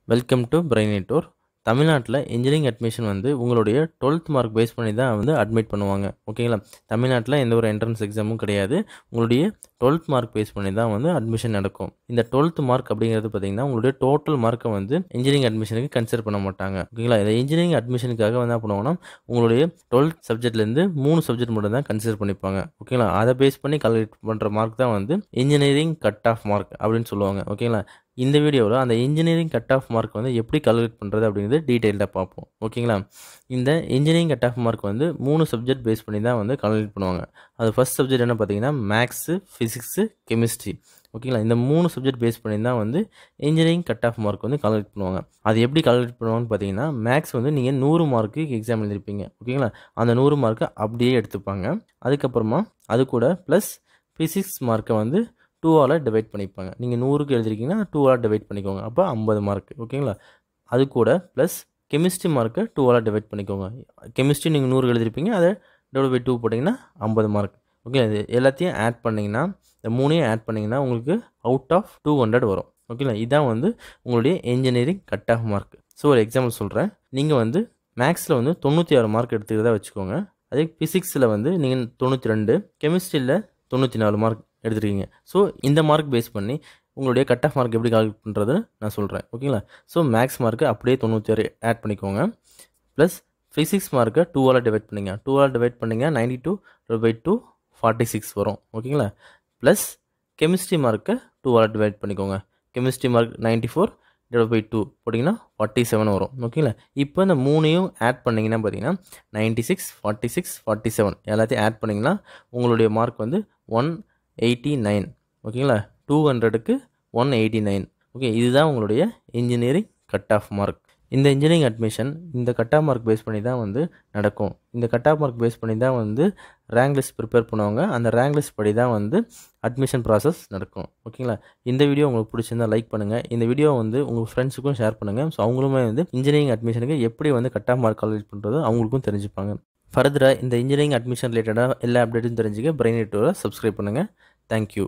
welcome to பிரைனேட்டோர் தமிழ்நாட்டில் engineering admission வந்து உங்களுடைய டுவெல்த் மார்க் பேஸ் பண்ணி தான் வந்து அட்மிட் பண்ணுவாங்க ஓகேங்களா தமிழ்நாட்டில் எந்த ஒரு என்ட்ரன்ஸ் எக்ஸாமும் கிடையாது உங்களுடைய டுவெல்த் மார்க் பேஸ் பண்ணி தான் வந்து அட்மிஷன் நடக்கும் இந்த டுவெல்த் மார்க் அப்படிங்கிறது பார்த்தீங்கன்னா உங்களுடைய டோட்டல் மார்க்கை வந்து இன்ஜினியரிங் அட்மிஷனுக்கு கன்சிடர் பண்ண மாட்டாங்க ஓகேங்களா இந்த இன்ஜினியரிங் அட்மிஷனுக்காக வந்து என்ன பண்ணுவாங்கன்னா உங்களுடைய டுவெல்த் சப்ஜெக்ட்லேருந்து மூணு சப்ஜெக்ட் மட்டும் தான் கன்சிடர் பண்ணிப்பாங்க ஓகேங்களா அதை பேஸ் பண்ணி கால்குலேட் பண்ணுற மார்க் தான் வந்து இன்ஜினியரிங் கட் ஆஃப் மார்க் அப்படின்னு சொல்லுவாங்க ஓகேங்களா இந்த வீடியோவில் அந்த இன்ஜினியரிங் கட் ஆஃப் மார்க் வந்து எப்படி கால்குலேட் பண்ணுறது அப்படிங்கிறது டீட்டெயில்டாக பார்ப்போம் ஓகேங்களா இந்த இன்ஜினியரிங் கட் ஆஃப் மார்க் வந்து மூணு சப்ஜெக்ட் பேஸ் பண்ணி தான் வந்து கால்குலேட் பண்ணுவாங்க அது ஃபஸ்ட் சப்ஜெக்ட் என்ன பார்த்தீங்கன்னா மேக்ஸு ஃபிசிக்ஸு கெமிஸ்ட்ரி ஓகேங்களா இந்த மூணு சப்ஜெக்ட் பேஸ் பண்ணி தான் வந்து இன்ஜினியரிங் கட் ஆஃப் மார்க் வந்து கால்குலேட் பண்ணுவாங்க அது எப்படி கால்குலேட் பண்ணுவாங்கன்னு பார்த்தீங்கன்னா மேக்ஸ் வந்து நீங்கள் நூறு மார்க்கு எக்ஸாம் எழுதிருப்பீங்க ஓகேங்களா அந்த நூறு மார்க்கை அப்படியே எடுத்துப்பாங்க அதுக்கப்புறமா அது கூட ப்ளஸ் ஃபிசிக்ஸ் மார்க்கை வந்து டூவால் டிவைட் பண்ணிப்பாங்க நீங்கள் நூறுக்கு எழுதிருக்கீங்கன்னா டூவால் டிவைட் பண்ணிக்கோங்க அப்போ ஐம்பது மார்க் ஓகேங்களா அது கூட ப்ளஸ் கெமிஸ்ட்ரி மார்க்கை டூவால் டிவைட் பண்ணிக்கோங்க கெமிஸ்ட்ரி நீங்கள் நூறு எழுதிருப்பீங்க அதை டிவைட் பை டூ போட்டிங்கன்னா ஐம்பது மார்க் ஓகே இது எல்லாத்தையும் ஆட் பண்ணிங்கன்னா இந்த மூணையும் ஆட் பண்ணிங்கன்னா உங்களுக்கு அவுட் ஆஃப் டூ ஹண்ட்ரட் வரும் ஓகேங்களா இதான் வந்து உங்களுடைய engineering cut off mark so ஒரு எக்ஸாம்பிள் சொல்கிறேன் நீங்கள் வந்து மேக்ஸில் வந்து தொண்ணூற்றி ஆறு மார்க் எடுத்துக்கிறதா வச்சுக்கோங்க அதே ஃபிசிக்ஸில் வந்து நீங்கள் தொண்ணூற்றி ரெண்டு கெமிஸ்ட்ரியில் தொண்ணூற்றி நாலு மார்க் எடுத்துருக்கீங்க ஸோ இந்த மார்க் பேஸ் பண்ணி உங்களுடைய கட் ஆஃப் மார்க் எப்படி கால்குலேட் பண்ணுறது நான் சொல்கிறேன் ஓகேங்களா ஸோ மேக்ஸ் மார்க்கு அப்படியே தொண்ணூற்றி ஆறு ஆட் பண்ணிக்கோங்க ப்ளஸ் ஃபிசிக்ஸ் மார்க்கை டூவால் டிவைட் பண்ணிங்க டூவால் டிவைட் பண்ணிங்க ninety two by two forty six வரும் ஓகேங்களா ப்ளஸ் கெமிஸ்ட்ரி மார்க்கை டூவால் டிவைட் பண்ணிக்கோங்க chemistry mark ninety four divide by two போட்டிங்கன்னா ஃபார்ட்டி செவன் வரும் ஓகேங்களா இப்போ இந்த மூணையும் ஆட் பண்ணிங்கன்னா பார்த்தீங்கன்னா ninety six forty six forty seven எல்லாத்தையும் ஆட் பண்ணிங்கன்னா உங்களுடைய மார்க் வந்து ஒன் எயிட்டி நைன் ஓகேங்களா டூ ஹண்ட்ரடுக்கு ஒன் எயிட்டி நைன் ஓகே இதுதான் உங்களுடைய இன்ஜினியரிங் கட் ஆஃப் மார்க் இந்த இன்ஜினியரிங் அட்மிஷன் இந்த கட் ஆஃப் மார்க் பேஸ் பண்ணி தான் வந்து நடக்கும் இந்த கட் ஆஃப் மார்க் பேஸ் பண்ணி தான் வந்து ரேங்க் லிஸ்ட் ப்ரிப்பேர் பண்ணுவாங்க அந்த ரேங்க் லிஸ்ட் படி தான் வந்து அட்மிஷன் ப்ராசஸ் நடக்கும் ஓகேங்களா இந்த வீடியோ உங்களுக்கு பிடிச்சிருந்தா லைக் பண்ணுங்கள் இந்த வீடியோ வந்து உங்கள் ஃப்ரெண்ட்ஸுக்கும் ஷேர் பண்ணுங்கள் ஸோ அவங்களுமே வந்து இன்ஜினியரிங் அட்மிஷனுக்கு எப்படி வந்து கட் ஆஃப் மார்க் கால்குலேட் பண்ணுறது அவங்களுக்கும் தெரிஞ்சுப்பாங்க ஃபர்தராக இந்த இன்ஜினியரிங் அட்மிஷன் ரிலேட்டடாக எல்லா அப்டேட்டும் தெரிஞ்சுக்க பிரெயின் நெட்வொர்க்கை சப்ஸ்கிரைப் பண்ணுங்கள் thank you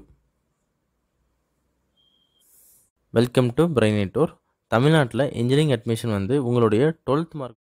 welcome to Brain Network தமிழ்நாட்டில் இன்ஜினியரிங் அட்மிஷன் வந்து உங்களுடைய டுவெல்த் மார்க்